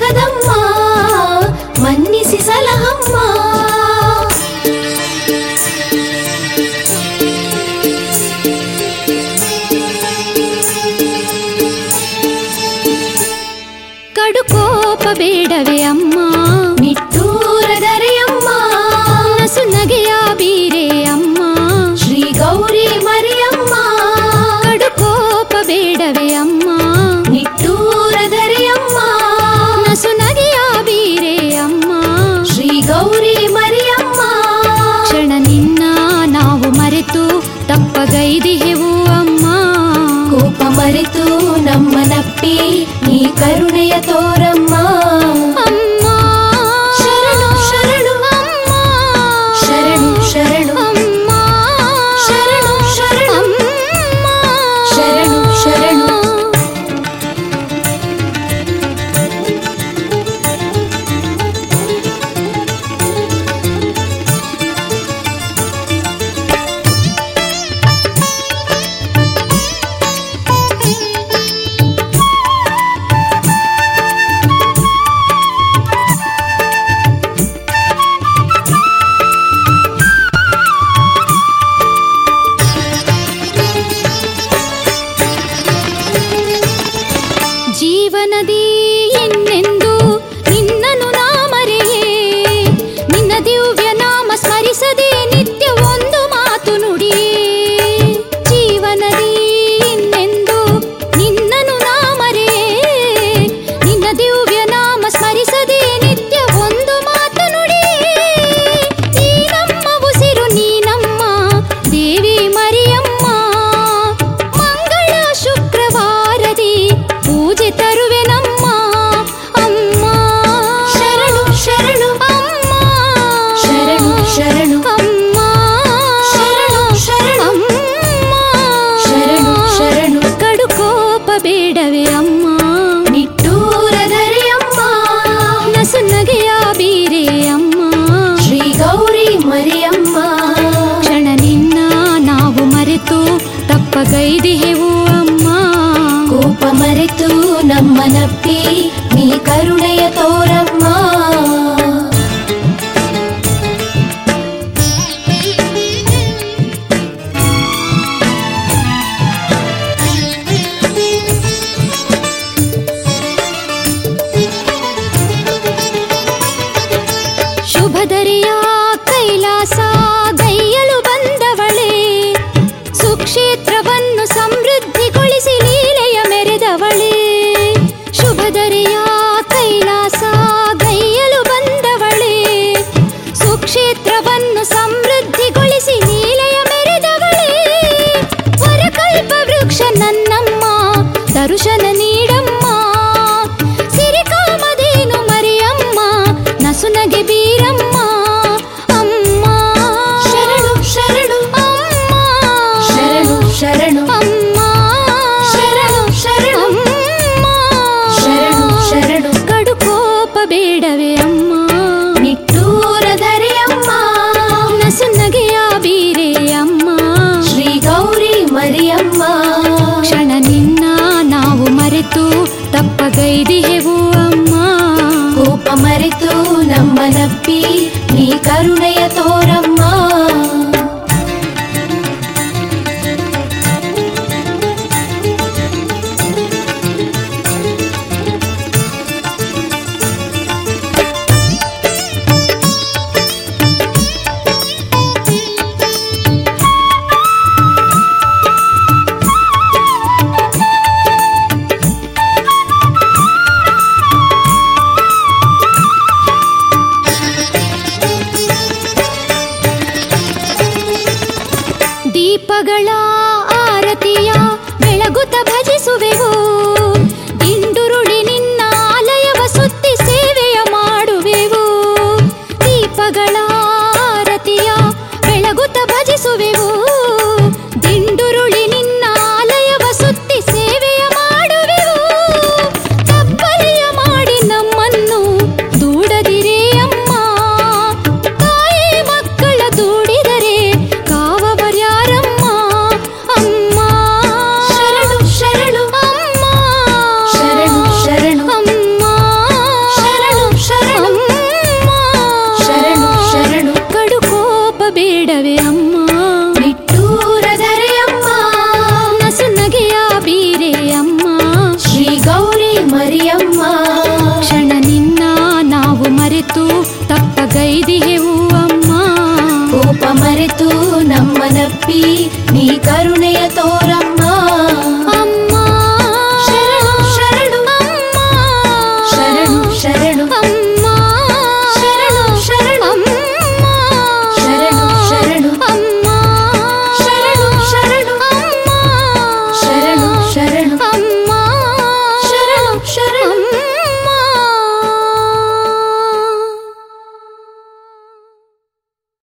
ಜಗದಮ್ಮ ಮನ್ನಿಸಿ ಸಲಹಮ್ಮ ಕಡುಕೋಪ ಬೇಡವೇ ಅಮ್ಮ ನಿಟ್ಟೂರದರೆಯಮ್ಮ ನಸು ನಗೆಯ ಬೀರೆ ಅಮ್ಮ ಶ್ರೀ ಗೌರಿ ಮರಿಯಮ್ಮ ಕಡುಕೋಪ ಬೇಡವೇ ಅಮ್ಮ ನಿಟ್ಟೂರದರೆಯಮ್ಮ ನಸು ನಗೆಯ ಬೀರೆ ಅಮ್ಮ ಶ್ರೀ ಗೌರಿ ಮರಿಯಮ್ಮ ಕ್ಷಣ ನಿನ್ನ ನಾವು ಮರೆತು ತಪ್ಪಗೈದಿಹೆವು ಅಮ್ಮ ಕೋಪ ಮರೆತು ನಮ್ಮನಪ್ಪಿ ನೀ ಕರುಣೆಯ ತೋರಮ್ಮ ಅಮ್ಮ ಶರಣು ಶರಣು ಅಮ್ಮ ಶರಣು ಶರಣು ಅಮ್ಮ ಶರಣು ಶರಣು ಅಮ್ಮ ಶರಣು ಶರಣು ಜೀವನದಿ ಎನ್ನೆಂದು ನಿನ್ನನು ನಾ ಮರೆಯೇ ನಿನ್ನ ದಿವ್ಯ ನಾಮ ಸ್ಮರಿಸದೆ ನಿತ್ಯ ಒಂದು ಮಾತು ನುಡಿಯೇ ಜೀವನದಿ ಎನ್ನೆಂದು ನಿನ್ನನು ನಾ ಮರೆಯೇ ನಿನ್ನ ದಿವ್ಯ ನಾಮ ಸ್ಮರಿಸದೆ ನಿತ್ಯ ಒಂದು ಮಾತು ನುಡಿಯೇ ಈ ನಮ್ಮ ಉಸಿರು ನೀ ನಮ್ಮ ದೇವಿ ಮರಿಯಮ್ಮ ಮಂಗಳ ಶುಕ್ರವಾರದಿ ಪೂಜೆ ತರುವೆ ನಮ್ಮ ಅಮ್ಮ ಶರಣು ಶರಣು ಅಮ್ಮ ಶರಣು ಶರಣು ಅಮ್ಮ ಶರಣು ಶರಣು ಅಮ್ಮ ಶರಣು ಶರಣು ಕಡುಕೋಪ ಬೇಡವೇ ಅಮ್ಮ ನಿಟ್ಟೂರದರೆಯಮ್ಮ ನಸು ನಗೆಯ ಬೀರೆ ಅಮ್ಮ ಶ್ರೀ ಗೌರಿ ಮರಿಯಮ್ಮ ಕ್ಷಣ ನಿನ್ನ ನಾವು ಮರೆತು ತಪ್ಪಗೈದಿಹೆವು ಅಮ್ಮ ಕೋಪ ಮರೆತು ನಮ್ಮನಪ್ಪಿ ನೀ ಕರುಣೆಯ ತೋರಮ್ಮ ಶುಭದರಿಯ ಕೈಲಾಸ ಗೈಯಲು ಬಂದವಳೆ ಸುಕ್ಷೇತ್ರವನ್ನು ಸಮೃದ್ಧಿಗೊಳಿಸಿ ಲೀಲೆಯ ಮೆರೆದವಳೆ ಶುಭದರಿಯ ಕೈಲಾಸ ಗೈಯಲು ಬಂದವಳೆ ಸುಕ್ಷೇತ್ರವನ್ನು ಸಮೃದ್ಧಿಗೊಳಿಸಿ ಲೀಲೆಯ ಮೆರೆದವಳೆ ವರಕಲ್ಪ ವೃಕ್ಷ ನನ್ನಮ್ಮ ದರುಶನ ನೀಡಮ್ಮ ಸಿರಿಕಾಮದೇನು ಮರಿಯಮ್ಮ ನಸುನಗೆ ಬೀರಮ್ಮ ಅಮ್ಮ ಶರಣು ಶರಣು ಅಮ್ಮ ಶರಣು ಶರಣು ಅಮ್ಮ ಶರಣು ಶರಣು ಅಮ್ಮ ಶರಣು ಶರಣು ಕಡುಕೋಪ ಬೇಡವೇ ಅಮ್ಮ ನಿಟ್ಟೂರದರೆಯಮ್ಮ ನಸುನಗೆಯ ಬೀರೆ ಅಮ್ಮ ಶ್ರೀ ಗೌರಿ ಮರಿಯಮ್ಮ ಕ್ಷಣ ನಿನ್ನ ನಾವು ಮರೆತು ತಪ್ಪಗೈದಿಹೆವು ಅಮ್ಮ ಕೋಪ ಮರೆತು ನಮ್ಮನಪ್ಪಿ ನೀ ಕರುಣೆಯ ತೋರ